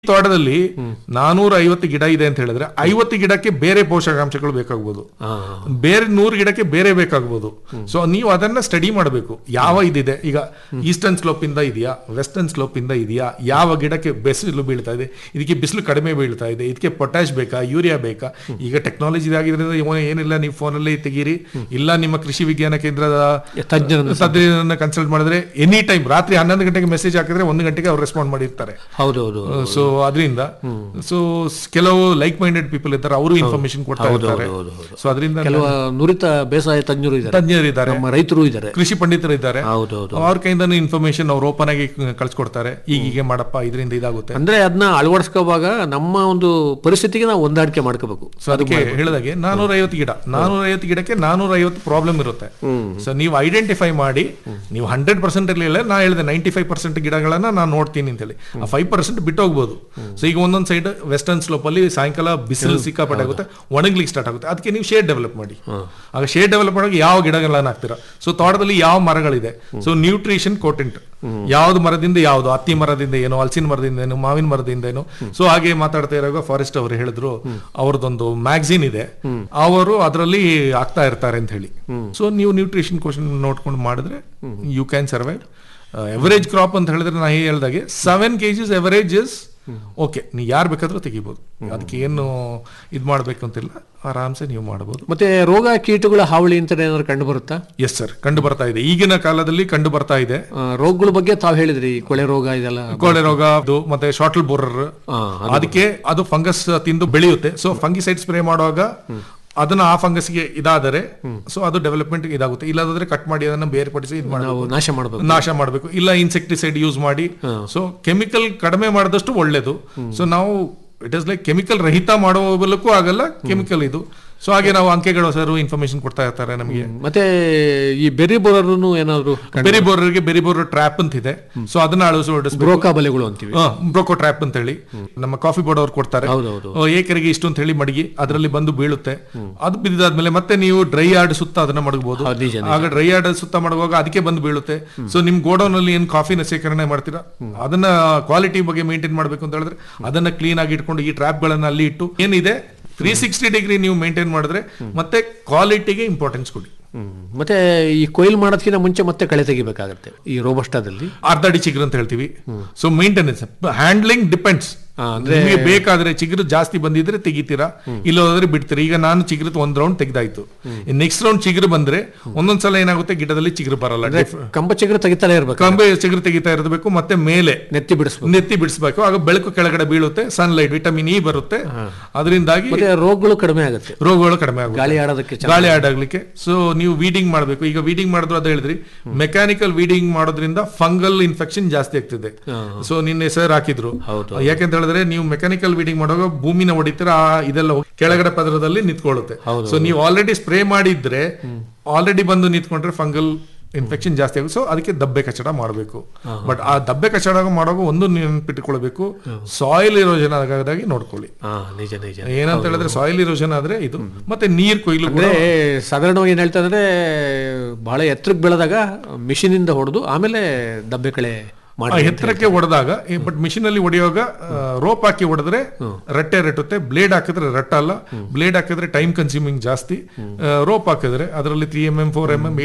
ತೋಟದಲ್ಲಿ ನಾನೂರ ಐವತ್ತು ಗಿಡ ಇದೆ ಅಂತ ಹೇಳಿದ್ರೆ ಐವತ್ತು ಗಿಡಕ್ಕೆ ಬೇರೆ ಪೋಷಕಾಂಶಗಳು ಬೇಕಾಗ್ಬೋದು ಹಾ ಬೇರೆ ನೂರು ಗಿಡಕ್ಕೆ ಬೇರೆ ಬೇಕಾಗ್ಬೋದು ಸೊ ನೀವು ಅದನ್ನ ಸ್ಟಡಿ ಮಾಡಬೇಕು ಯಾವ ಇದಿದೆ ಈಗ ಈಸ್ಟರ್ನ್ ಸ್ಲೋಪ್ ಇಂದ ಇದೆಯಾ ವೆಸ್ಟರ್ನ್ ಸ್ಲೋಪ್ ಇಂದ ಇದೆಯಾ ಯಾವ ಗಿಡಕ್ಕೆ ಬಿಸಿಲು ಬೀಳ್ತಾ ಇದೆ ಇದಕ್ಕೆ ಬಿಸಿಲು ಕಡಿಮೆ ಬೀಳ್ತಾ ಇದೆ ಇದಕ್ಕೆ ಪೊಟ್ಯಾಶ್ ಬೇಕಾ ಯೂರಿಯಾ ಬೇಕಾ ಈಗ ಟೆಕ್ನಾಲಜಿ ಆಗಿದ್ರಿಂದ ಇವ- ಏನಿಲ್ಲ ನೀವು ಫೋನಲ್ಲಿ ತೆಗೀರಿ ಇಲ್ಲ ನಿಮ್ಮ ಕೃಷಿ ವಿಜ್ಞಾನ ಕೇಂದ್ರದ ತಜ್ಞರನ್ನ ತಜ್ಞರನ್ನ ಕನ್ಸಲ್ಟ್ ಮಾಡಿದ್ರೆ ಎನಿ ಟೈಮ್ ರಾತ್ರಿ ಹನ್ನೊಂದು ಗಂಟೆಗೆ ಮೆಸೇಜ್ ಹಾಕಿದ್ರೆ ಒಂದು ಗಂಟೆಗೆ ಅವ್ರು ರೆಸ್ಪಾಂಡ್ ಮಾಡಿರ್ತಾರೆ ಹೌದೌದು ಸೊ ಅದರಿಂದ ಸೊ ಕೆಲವು ಲೈಕ್ ಮೈಂಡೆಡ್ ಪೀಪಲ್ ಇರ್ತಾರೆ ಅವರು ಇನ್ಫಾರ್ಮೇಶನ್ ಕೊಡ್ತಾ ಇರ್ತಾರೆ ಹೌದು, ಹೌದು. ಸೊ ಅದರಿಂದ ಕೆಲವು ನುರಿತ ಬೇಸಾಯ ತಜ್ಞರು ಇದ್ದಾರೆ ತಜ್ಞರಿದ್ದಾರೆ ನಮ್ಮ ರೈತರು ಇದ್ದಾರೆ ಕೃಷಿ ಪಂಡಿತರು ಇದ್ದಾರೆ ಹೌದೌದು ಅವ್ರ ಕೈಯಿಂದ ಇನ್ಫಾರ್ಮೇಶನ್ ಅವ್ರು ಓಪನ್ ಆಗಿ ಕಳ್ಸಿಕೊಡ್ತಾರೆ ಈಗ ಹೀಗೆ ಮಾಡಪ್ಪ ಇದರಿಂದ ಇದಾಗುತ್ತೆ ಅಂದ್ರೆ ಅದನ್ನ ಅಳವಡಿಸ್ಕೋವಾಗ ನಮ್ಮ ಒಂದು ಪರಿಸ್ಥಿತಿಗೆ ನಾವು ಹೊಂದಾಣಿಕೆ ಮಾಡ್ಕೋಬೇಕು ಸೊ ಅದಕ್ಕೆ ಹೇಳಿದಾಗೆ ನಾನೂರ ಐವತ್ತು ಗಿಡ ನಾನೂರ ಐವತ್ತು ಗಿಡಕ್ಕೆ ನಾನೂರ ಐವತ್ತು ಪ್ರಾಬ್ಲಮ್ ಇರುತ್ತೆ ಸೊ ನೀವು ಐಡೆಂಟಿಫೈ ಮಾಡಿ ನೀವು ಹಂಡ್ರೆಡ್ ಪರ್ಸೆಂಟ್ ಇರಲಿಲ್ಲ ನಾ ಹೇಳಿದೆ ನೈಂಟಿ ಫೈವ್ ಪರ್ಸೆಂಟ್ ಗಿಡಗಳನ್ನ ನಾನು ನೋಡ್ತೀನಿ ಅಂತ ಹೇಳಿ ಆ ಫೈವ್ ಪರ್ಸೆಂಟ್ ಬಿಟ್ಟು ಹೋಗ್ಬೋದು ಸೊ ಈಗ ಒಂದೊಂದು ಸೈಡ್ ವೆಸ್ಟರ್ನ್ ಸ್ಲೋಪ್ ಅಲ್ಲಿ ಸಾಯಂಕಾಲ ಬಿಸಿಲು ಸಿಕ್ಕಾಪಟ್ಟೆ ಆಗುತ್ತೆ ಒಣಗ್ಲಿಕ್ಕೆ ಸ್ಟಾರ್ಟ್ ಆಗುತ್ತೆ ಅದಕ್ಕೆ ನೀವು ಶೇಡ್ ಡೆವಲಪ್ ಮಾಡಿ ಆಗ ಶೇಡ್ ಡೆವಲಪ್ ಮಾಡೋಕೆ ಯಾವ ಗಿಡಗಳನ್ನ ಹಾಕ್ತೀರಾ ಸೊ ತೋಟದಲ್ಲಿ ಯಾವ ಮರಗಳಿದೆ ಸೊ ನ್ಯೂಟ್ರಿಷನ್ ಕೋಟೆಂಟ್ ಯಾವ್ದು ಮರದಿಂದ ಯಾವ್ದು ಹತ್ತಿ ಮರದಿಂದ ಏನೋ ಹಲಸಿನ ಮರದಿಂದ ಏನೋ ಮಾವಿನ ಮರದಿಂದ ಏನೋ ಸೊ ಹಾಗೆ ಮಾತಾಡ್ತಾ ಇರುವಾಗ ಫಾರೆಸ್ಟ್ ಅವರು ಹೇಳಿದ್ರು ಅವ್ರದ್ದೊಂದು ಮ್ಯಾಗಝಿನ್ ಇದೆ ಅವರು ಅದರಲ್ಲಿ ಆಗ್ತಾ ಇರ್ತಾರೆ ಅಂತ ಹೇಳಿ ಸೊ ನೀವು ನ್ಯೂಟ್ರಿಷನ್ ಕ್ವಶನ್ ನೋಡ್ಕೊಂಡು ಮಾಡಿದ್ರೆ you can survive average crop ಅಂತ ಹೇಳಿದ್ರೆ ನಾ ಹೇಗೆ ಹೇಳ್ದಾಗೆ seven KGs average is okay ನೀವು ಯಾರು ಬೇಕಾದ್ರೂ ತೆಗಿಬೋದು ಅದಕ್ಕೆ ಏನು ಇದು ಮಾಡ್ಬೇಕು ಅಂತಿಲ್ಲ ಆರಾಮ್ಸೆ ನೀವು ಮಾಡ್ಬೋದು ಮತ್ತೆ ರೋಗ ಕೀಟಗಳ ಹಾವಳಿ ಅಂತ ಏನಾದ್ರು ಕಂಡು ಬರುತ್ತಾ ಎಸ್ ಸರ್ ಕಂಡು ಬರ್ತಾ ಇದೆ ಈಗಿನ ಕಾಲದಲ್ಲಿ ಕಂಡು ಬರ್ತಾ ಇದೆ ಆ, ರೋಗಗಳ ಬಗ್ಗೆ ತಾವು ಹೇಳಿದ್ರಿ ಕೊಳೆ ರೋಗ ಇದೆಲ್ಲ ಕೊಳೆ ರೋಗ ಅದು ಮತ್ತೆ ಶಾರ್ಟಲ್ ಬೋರರ್ ಆ, ಅದಕ್ಕೆ ಅದು ಫಂಗಸ್ ತಿಂದು ಬೆಳೆಯುತ್ತೆ ಸೊ ಫಂಗಿಸೈಡ್ ಸ್ಪ್ರೇ ಮಾಡುವಾಗ ಅದನ್ನ ಆ ಫಂಗಸ್ಗೆ ಇದಾದರೆ ಸೊ ಅದು ಡೆವಲಪ್ಮೆಂಟ್ ಇದಾಗುತ್ತೆ ಇಲ್ಲದಾದ್ರೆ ಕಟ್ ಮಾಡಿ ಅದನ್ನ ಬೇರ್ಪಡಿಸಿ ಇದು ಮಾಡಿ ನಾವು ನಾಶ ಮಾಡಬೇಕು ನಾಶ ಮಾಡಬೇಕು ಇಲ್ಲ ಇನ್ಸೆಕ್ಟಿಸೈಡ್ ಯೂಸ್ ಮಾಡಿ ಸೊ ಕೆಮಿಕಲ್ ಕಡಿಮೆ ಮಾಡಿದಷ್ಟು ಒಳ್ಳೇದು ಸೊ ನಾವು ಇಟ್ ಇಸ್ ಲೈಕ್ ಕೆಮಿಕಲ್ ರಹಿತ ಮಾಡುವಲ್ಲಕ್ಕೂ ಆಗಲ್ಲ ಕೆಮಿಕಲ್ ಇದು ಸೊ ಹಾಗೆ ನಾವು ಅಂಕೆಗಳು ಸರ್ ಇನ್ಫಾರ್ಮೇಶನ್ ಕೊಡ್ತಾ ಇರ್ತಾರೆ ನಮಗೆ ಮತ್ತೆ ಈ ಬೆರಿ ಬೋರರ್ನು ಏನಾದ್ರು ಬೆರಿ ಬೋರರ್ಗೆ ಬೆರಿ ಬೋರರ್ ಟ್ರ್ಯಾಪ್ ಅಂತ ಇದೆ ಸೊ ಅದನ್ನ ಅಳವಡಿಸಬೇಕು ಬ್ರೋಕಾ ಬಲೆಗಳು ಅಂತೀವಿ ಬ್ರೋಕೋ ಟ್ರ್ಯಾಪ್ ಅಂತ ಹೇಳಿ ನಮ್ಮ ಕಾಫಿ ಬೋರ್ಡ್ ಅವ್ರು ಕೊಡ್ತಾರೆ ಹೌದೌದು ಆ, ಏಕರಿಗೆ ಇಷ್ಟು ಅಂತ ಹೇಳಿ ಮಡಗಿ ಅದರಲ್ಲಿ ಬಂದು ಬೀಳುತ್ತೆ ಅದು ಬಿದ್ದಾದ್ಮೇಲೆ ಮತ್ತೆ ನೀವು ಡ್ರೈ ಯಾರ್ಡ್ ಸುತ್ತ ಅದನ್ನ ಮಡಗಬಹುದು ಹೌದು, ನಿಜ, ಆಗ ಡ್ರೈ ಯಾರ್ಡ್ ಸುತ್ತ ಮಡಗುವಾಗ ಅದಕ್ಕೆ ಬಂದು ಬೀಳುತ್ತೆ ಸೊ ನಿಮ್ ಗೋಡೌನ್ ಅಲ್ಲಿ ಏನ್ ಕಾಫಿನ ಸೇಕರಣೆ ಮಾಡ್ತೀರಾ ಅದನ್ನ ಕ್ವಾಲಿಟಿ ಬಗ್ಗೆ ಮೇಂಟೈನ್ ಮಾಡ್ಬೇಕು ಅಂತ ಹೇಳಿದ್ರೆ ಅದನ್ನ ಕ್ಲೀನ್ ಆಗಿ ಇಟ್ಕೊಂಡು ಈ ಟ್ರ್ಯಾಪ್ ಗಳನ್ನ ಅಲ್ಲಿ ಇಟ್ಟು ಏನಿದೆ ತ್ರೀ ಸಿಕ್ಸ್ಟಿ ಡಿಗ್ರಿ ನೀವು ಮೇಂಟೈನ್ ಮಾಡಿದ್ರೆ ಮತ್ತೆ ಕ್ವಾಲಿಟಿಗೆ ಇಂಪಾರ್ಟೆನ್ಸ್ ಕೊಡಿ ಹ್ಮ್. ಮತ್ತೆ ಈ ಕೊಯ್ಲು ಮಾಡೋದಕ್ಕಿಂತ ಮುಂಚೆ ಮತ್ತೆ ಕಳೆ ತೆಗಿಬೇಕಾಗತ್ತೆ ಈ ರೋಬಸ್ಟಾದಲ್ಲಿ ಅರ್ಧ ಅಡಿ ಚಿಗುರು ಅಂತ ಹೇಳ್ತೀವಿ ಸೊ ಮೇಂಟೆನೆನ್ಸ್ ಹ್ಯಾಂಡ್ಲಿಂಗ್ ಡಿಪೆಂಡ್ಸ್ ಆ, ನಿಮಗೆ ಬೇಕಾದ್ರೆ ಚಿಗುರು ಜಾಸ್ತಿ ಬಂದಿದ್ರೆ ತೆಗಿತೀರಾ ಇಲ್ಲೋದ್ರೆ ಬಿಡ್ತೀರಾ ಈಗ ನಾನು ಚಿಗುರು ಒಂದ್ ರೌಂಡ್ ತೆಗ್ದಾಯ್ತು ನೆಕ್ಸ್ಟ್ ರೌಂಡ್ ಚಿಗುರು ಬಂದ್ರೆ ಒಂದೊಂದ್ಸಲ ಏನಾಗುತ್ತೆ ಗಿಡದಲ್ಲಿ ಚಿಗುರು ಬರಲ್ಲ ಕಂಬ ಚಿಗುರು ತೆಗಿತಾನೆ ಇರ್ಬೇಕು ಕಂಬೆ ಚಿಗುರು ತೆಗಿತಾ ಇರಬೇಕು ಮತ್ತೆ ಮೇಲೆ ನೆತ್ತಿ ಬಿಡಿಸ್ಬೇಕು ನೆತ್ತಿ ಬಿಡಿಸ್ಬೇಕು ಆಗ ಬೆಳಕು ಕೆಳಗಡೆ ಬೀಳುತ್ತೆ ಸನ್ಲೈಟ್ ವಿಟಮಿನ್ ಇ ಬರುತ್ತೆ ಅದರಿಂದಾಗಿ ಮತ್ತೆ ರೋಗಗಳು ಕಡಿಮೆ ಆಗುತ್ತೆ ರೋಗಗಳು ಕಡಿಮೆ ಆಗುತ್ತೆ ಗಾಳಿ ಆಡೋದಕ್ಕೆ ಚೆನ್ನಾಗಿ- ಗಾಳಿ ಆಡಾಗ್ಲಿಕ್ಕೆ ಸೊ ನೀವು ವೀಡಿಂಗ್ ಮಾಡಬೇಕು ಈಗ ವೀಡಿಂಗ್ ಮಾಡಿದ್ರು ಅದು ಹೇಳಿದ್ರಿ ಮೆಕ್ಯಾನಿಕಲ್ ವೀಡಿಂಗ್ ಮಾಡೋದ್ರಿಂದ ಫಂಗಲ್ ಇನ್ಫೆಕ್ಷನ್ ಜಾಸ್ತಿ ಆಗ್ತಿದೆ ಸೊ ನಿನ್ನೆ ಸರ್ ಹಾಕಿದ್ರು ಹೌದು. ಯಾಕೆಂತ ಹೇಳಿದ್ರೆ ನೀವು ಮೆಕ್ಯಾನಿಕಲ್ ವೀಡಿಂಗ್ ಮಾಡುವಾಗ ಭೂಮಿನ ಹೊಡಿತೀರ ಆ ಇದೆಲ್ಲ ಹೋಗಿ ಕೆಳಗಡೆ ಪದರದಲ್ಲಿ ನಿಂತ್ಕೊಳ್ಳುತ್ತೆ ಹೌದು. ಸೊ ನೀವು ಆಲ್ರೆಡಿ ಸ್ಪ್ರೇ ಮಾಡಿದ್ರೆ ಆಲ್ರೆಡಿ ಬಂದು ನಿಂತ್ಕೊಂಡ್ರೆ ಫಂಗಲ್ ಇನ್ಫೆಕ್ಷನ್ ಜಾಸ್ತಿ ಆಗುತ್ತೆ ಸೊ ಅದಕ್ಕೆ ದಬ್ಬೆ ಕಚ್ಚಡ ಮಾಡಬೇಕು ಬಟ್ ಆ ದಬ್ಬೆ ಕಚ್ಚಡ ಮಾಡುವಾಗ ಒಂದು ನೆನ್ಪಿಟ್ಕೊಳ್ಬೇಕು ಸಾಯಿಲ್ ಇರೋಜನ್ ಆಗದಾಗಿ ನೋಡ್ಕೊಳ್ಳಿ ಹಾ ನಿಜ ನಿಜ ಏನಂತ ಹೇಳಿದ್ರೆ ಸಾಯಿಲ್ ಇರೋಷನ್ ಆದ್ರೆ ಇದು ಮತ್ತೆ ನೀರ್ ಕೊಯ್ಲು ಕೂಡ ಅಂದ್ರೆ ಸಾಧಾರಣವಾಗಿ ಏನ್ ಹೇಳ್ತಾ ಅಂದ್ರೆ ಬಹಳ ಎತ್ತರಕ್ಕೆ ಬೆಳೆದಾಗ ಮಿಷಿನ್ ಇಂದ ಹೊಡೆದು ಆಮೇಲೆ ದಬ್ಬೆ ಕಳೆ ಆ ಮಾಡಿ ಎತ್ತರಕ್ಕೆ ಹೊಡೆದಾಗ ಬಟ್ ಮಿಷಿನ್ ಅಲ್ಲಿ ಹೊಡೆಯುವಾಗ ರೋಪ್ ಹಾಕಿ ಹೊಡೆದ್ರೆ ರಟ್ಟೆ ರಟ್ಟುತ್ತೆ ಬ್ಲೇಡ್ ಹಾಕಿದ್ರೆ ರಟ್ಟಲ್ಲ ಬ್ಲೇಡ್ ಹಾಕಿದ್ರೆ ಟೈಮ್ ಕನ್ಸ್ಯೂಮಿಂಗ್ ಜಾಸ್ತಿ ರೋಪ್ ಹಾಕಿದ್ರೆ ಅದರಲ್ಲಿ three M M four M M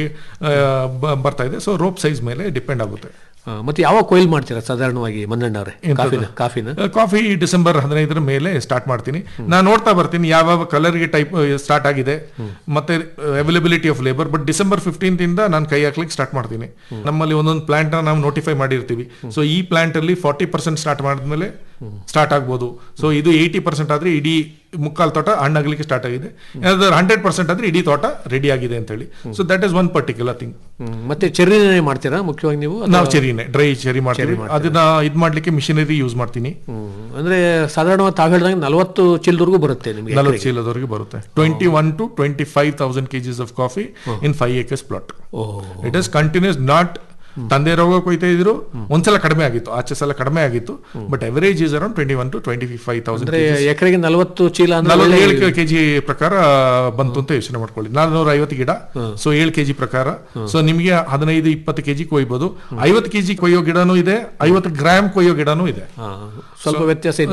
ಬರ್ತಾ ಇದೆ ಸೊ ರೋಪ್ ಸೈಜ್ ಮೇಲೆ ಡಿಪೆಂಡ್ ಆಗುತ್ತೆ ಆ, ಮತ್ತೆ ಯಾವಾಗ ಕೊಯ್ಲು ಮಾಡ್ತೀರಾ ಸಾಧಾರಣವಾಗಿ ಮಂದಣ್ಣವ್ರೆ ಕಾಫಿನ ಕಾಫಿನ ಕಾಫಿ ಡಿಸೆಂಬರ್ ಹದಿನೈದರ ಮೇಲೆ ಸ್ಟಾರ್ಟ್ ಮಾಡ್ತೀನಿ ನಾನು ನೋಡ್ತಾ ಬರ್ತೀನಿ ಯಾವ ಕಲರ್ಗೆ ಟೈಪ್ ಸ್ಟಾರ್ಟ್ ಆಗಿದೆ ಮತ್ತೆ availability of labour but December fifteenth ಇಂದ ನಾನು ಕೈ ಹಾಕ್ಲಿಕ್ಕೆ ಸ್ಟಾರ್ಟ್ ಮಾಡ್ತೀನಿ ನಮ್ಮಲ್ಲಿ ಒಂದೊಂದು ಪ್ಲಾಂಟ್ ನಾವು ನೋಟಿಫೈ ಮಾಡಿರ್ತೀವಿ ಸೊ ಈ ಪ್ಲಾಂಟ್ ಅಲ್ಲಿ ಫಾರ್ಟಿ ಪರ್ಸೆಂಟ್ ಸ್ಟಾರ್ಟ್ ಮಾಡಿದ್ಮೇಲೆ ಸ್ಟಾರ್ಟ್ ಆಗ್ಬೋದು ಸೊ ಇದು ಏಯ್ಟಿ ಪರ್ಸೆಂಟ್ ಆದ್ರೆ ಇಡೀ ಮುಕ್ಕಾಲ್ ತೋಟ ಹಣ್ಣಾಗ್ಲಿಕ್ಕೆ ಸ್ಟಾರ್ಟ್ ಆಗಿದೆ ಏನಾದ್ರು ಹಂಡ್ರೆಡ್ ಪರ್ಸೆಂಟ್ ಆದ್ರೆ ಇಡೀ ತೋಟ ರೆಡಿ ಆಗಿದೆ ಅಂತ ಹೇಳಿ so that is one particular thing hmm. ಮತ್ತೆ ಚೆರ್ರಿನೇ ಮಾಡ್ತೀರಾ ಮುಖ್ಯವಾಗಿ ನೀವು ನಾವು ಚೆರಿನೇ ಡ್ರೈ ಚೆರಿ ಮಾಡ್ತೀವಿ ಅದನ್ನ ಇದ್ ಮಾಡ್ಲಿಕ್ಕೆ ಮಿಷಿನರಿ ಯೂಸ್ ಮಾಡ್ತೀನಿ ಹ್ಮ್. ಅಂದ್ರೆ ಸಾಧಾರಣವಾಗಿ ತಾವು ಹೇಳಿದಂಗೆ ನಲವತ್ತು ಚಿಲ್ದವರೆಗೂ ಬರುತ್ತೆ ನಿಮಗೆ ನಲವತ್ತು ಚೀಲದವರೆಗೆ ಬರುತ್ತೆ twenty one to twenty five thousand KGs of coffee in five acres plot oh it is continues not ತಂದೆ ರೋಗ ಕೊಯ್ತಾ ಇದ್ರು ಒಂದ್ಸಲ ಕಡಿಮೆ ಆಗಿತ್ತು ಆಚೆ ಸಲ ಕಡಿಮೆ ಆಗಿತ್ತು but average is around twenty one to twenty five thousand ಅಂದ್ರೆ ಎಕರೆಗೆ ನಲವತ್ತು ಚೀಲ ಅಂದ್ರೆ ಒಳ್ಳೆ- ನಲವತ್ತೇಳು ಕೆಜಿ ಪ್ರಕಾರ ಬಂತು ಅಂತ ಯೋಚನೆ ಮಾಡ್ಕೊಳ್ಳಿ ನಾನ್ನೂರ ಐವತ್ತು ಗಿಡ ಸೊ ಏಳು ಕೆಜಿ ಪ್ರಕಾರ ಸೊ ನಿಮಗೆ ಹದಿನೈದು ಇಪ್ಪತ್ತು ಕೆಜಿ ಕೊಯ್ಬೋದು ಐವತ್ತು ಕೆಜಿ ಕೊಯ್ಯೋ ಗಿಡನೂ ಇದೆ ಐವತ್ತು ಗ್ರಾಮ್ ಕೊಯ್ಯೋ ಗಿಡನೂ ಇದೆ ಹಾ, ಸ್ವಲ್ಪ ವ್ಯತ್ಯಾಸ ಇದೆ